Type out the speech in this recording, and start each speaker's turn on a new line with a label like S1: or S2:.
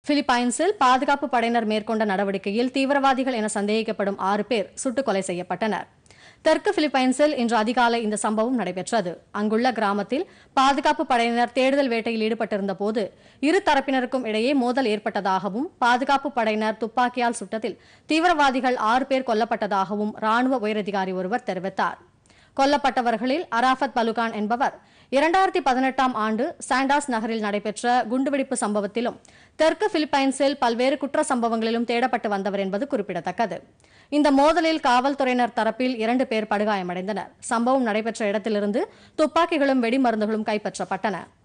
S1: பிலிப்பைன்ஸில் பாதுகாப்பு படையினர் மேற்கொண்ட நடவடிக்கையில் தீவிரவாதிகள் என சந்தேகிக்கப்படும் ஆறு பேர் சுட்டுக் கொலை செய்யப்பட்டனர் தெற்கு பிலிப்பைன்ஸில் இன்று அதிகாலை இந்த சம்பவம் நடைபெற்றது அங்குள்ள கிராமத்தில் பாதுகாப்பு படையினர் தேடுதல் வேட்டையில் ஈடுபட்டிருந்த போது இரு தரப்பினருக்கும் இடையே மோதல் ஏற்பட்டதாகவும் பாதுகாப்பு படையினர் துப்பாக்கியால் சுட்டதில் தீவிரவாதிகள் ஆறு பேர் கொல்லப்பட்டதாகவும் ராணுவ உயரதிகாரி ஒருவர் தெரிவித்தார் கொல்லப்பட்டவர்களில் அராஃபத் பலுகான் என்பவர் இரண்டாயிரத்தி பதினெட்டாம் ஆண்டு சாண்டாஸ் நகரில் நடைபெற்ற குண்டுவெடிப்பு சம்பவத்திலும் தெற்கு பிலிப்பைன்ஸில் பல்வேறு குற்ற சம்பவங்களிலும் தேடப்பட்டு வந்தவர் என்பது குறிப்பிடத்தக்கது இந்த மோதலில் காவல்துறையினர் தரப்பில் இரண்டு பேர் படுகாயமடைந்தனர் சம்பவம் நடைபெற்ற இடத்திலிருந்து துப்பாக்கிகளும் வெடிமருந்துகளும் கைப்பற்றப்பட்டன